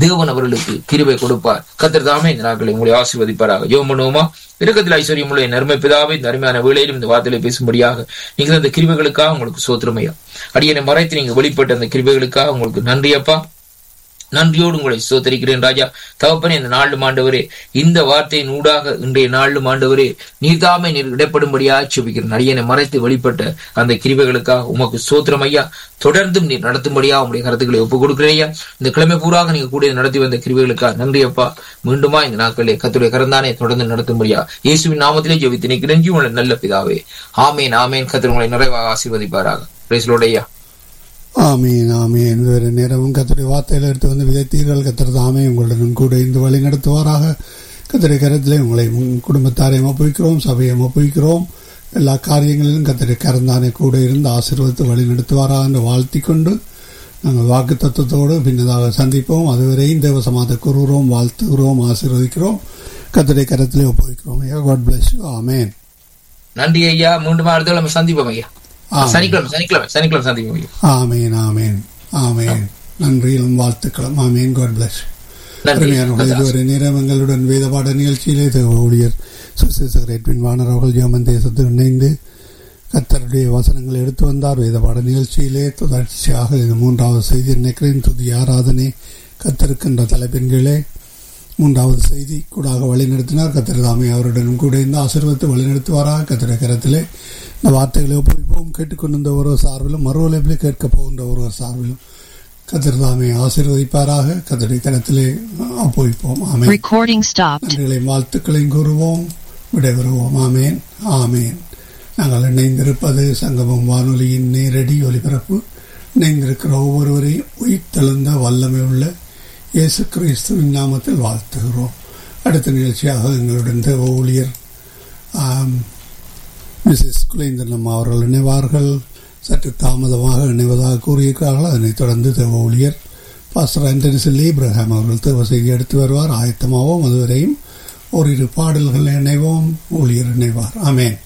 தேவன் அவர்களுக்கு கிருபை கொடுப்பார் கத்தர் தாமே இந்த நாட்களை உங்களை ஆசீர்வதிப்பாராக ஜெபம் பண்ணுவோமா இரக்கத்தில் ஐஸ்வர்யம் உள்ள என் அருமை பிதாவை இந்த அருமையான வேளையிலும் இந்த வார்த்தையில பேசும்படியாக நீங்கள் அந்த கிருபைகளுக்காக உங்களுக்கு சோத்திரமையா அடியனை மறைத்து நீங்க வெளிப்பட்ட அந்த கிருபைகளுக்காக உங்களுக்கு நன்றி அப்பா நன்றியோடு உங்களை சோத்தரிக்கிறேன் ராஜா தகப்பனே இந்த நாலு ஆண்டவரே இந்த வார்த்தையின் ஊடாக இன்றைய நாலு ஆண்டவரே நீர்தாமே நீர் இடப்படும்படியா செபிக்கிறேன் அடியனை மறைத்து வெளிப்பட்ட அந்த கிருபைகளுக்காக உமக்கு சோத்திரம் ஐயா தொடர்ந்தும் நீர் நடத்தும்படியா உங்களுடைய கருத்துக்களை ஒப்புக் கொடுக்கிறேன் ஐயா இந்த கிழமை பூராக நீங்க கூட நடத்தி வந்த கிருபைகளுக்காக நன்றி அப்பா மீண்டுமா இந்த நாட்களிலே கத்துடைய கரந்தானே தொடர்ந்து நடத்தும்படியா இயேசுவின் நாமத்திலே ஜெபித்து நிற்கிறேன் உங்களை நல்ல பிதாவே ஆமேன் ஆமேன் கத்திர உங்களை நிறைவாக ஆசீர்வதிப்பாராக பிரைஸ்லோடையா ஆமீன் ஆமீன் வேறு நேரமும் கத்தருடைய வார்த்தையில் எடுத்து வந்து விதைத்தீர்கள் கத்தர் தாமே உங்களுடன் கூட இருந்து வழி நடத்துவாராக கத்தருடைய கரத்திலே உங்களை உங்கள் குடும்பத்தாரையும் ஒப்புவிக்கிறோம் சபையும் ஒப்புவிக்கிறோம் எல்லா காரியங்களிலும் கத்தருடைய கரந்தானே கூட இருந்து ஆசீர்வதித்து வழி நடத்துவாராக என்று வாழ்த்தி கொண்டு நாங்கள் வாக்கு தத்துவத்தோடு பின்னதாக சந்திப்போம் அதுவரையும் தேவசமாத கூறுகிறோம் வாழ்த்துகிறோம் ஆசீர்வதிக்கிறோம் கத்தருடைய கரத்திலே ஒப்புவிக்கிறோம் ஐயா காட் பிளஸ் யூ ஆமேன் நன்றி ஐயா மீண்டும் அடுத்த நம்ம சந்திப்போம் ஐயா ஆமென். சனிக்கிழமை சனிக்கிழமை சனிக்கிழமை சந்திப்போம் ஐயா ஆமேன் ஆமேன் ஆமேன் நன்றியும் வாழ்த்துக்களும் ஆமேன் காட் பிளஸ் நன்றி அருமையானவர்களே, இதுவரை நேரம் எங்களுடன் வேதபாட நிகழ்ச்சியிலே தேவ ஊழியர் சுசேசகர் எட்வின் வாணர் அவர்கள் ஜெர்மன் தேசத்தில் இணைந்து கத்தருடைய வசனங்களை எடுத்து வந்தார் வேதபாட நிகழ்ச்சியிலே தொடர்ச்சியாக இது மூன்றாவது செய்தி நினைக்கிறேன் துதி ஆராதனை கத்தருக்கின்ற தலைப்பின் கீழே மூன்றாவது செய்தி கூடாக வழிநடத்தினார் கத்தர் தாமே அவருடனும் கூட இருந்து ஆசீர்வதித்து வழிநடத்துவாராக கத்திர கரத்திலே இந்த வார்த்தைகளை ஒப்புவிப்போம் கேட்டுக்கொண்டிருந்த ஒருவர் சார்பிலும் மறுவலைப்பிலே கேட்கப் போகின்ற ஒருவர் சார்பிலும் கத்தர் தாமே ஆசீர்வதிப்பாராக கத்தருடைய கரத்திலே ஒப்புவிப்போம் ஆமென் Recording stopped. நன்றிகளையும் வாழ்த்துக்களையும் கூறுவோம் விடைபெறுவோம் ஆமேன் ஆமேன் நாங்கள் இணைந்திருப்பது சங்கமம் வானொலியின் நேரடி ஒலிபரப்பு இணைந்திருக்கிற ஒவ்வொருவரையும் உயிர்த்தெழுந்த வல்லமை உள்ள இயேசு கிறிஸ்துவின் நாமத்தில் வாழ்த்துகிறோம் அடுத்த நிகழ்ச்சியாக எங்களுடன் தேவ ஊழியர் ஆம், மிஸ்ஸஸ் குலேந்திரனம் அவர்கள் இணைவார்கள் சற்று தாமதமாக இணைவதாக கூறியிருக்கிறார்கள் அதனைத் தொடர்ந்து தேவ ஊழியர் பாஸ்டர் ஆண்டனி சில்லி இப்ரஹாம் அவர்கள் தேவ செய்தி எடுத்து வருவார் ஆயத்தமாவோம் அதுவரையும் ஓரிரு பாடல்கள் இணைவோம் ஊழியர் இணைவார் ஆமென்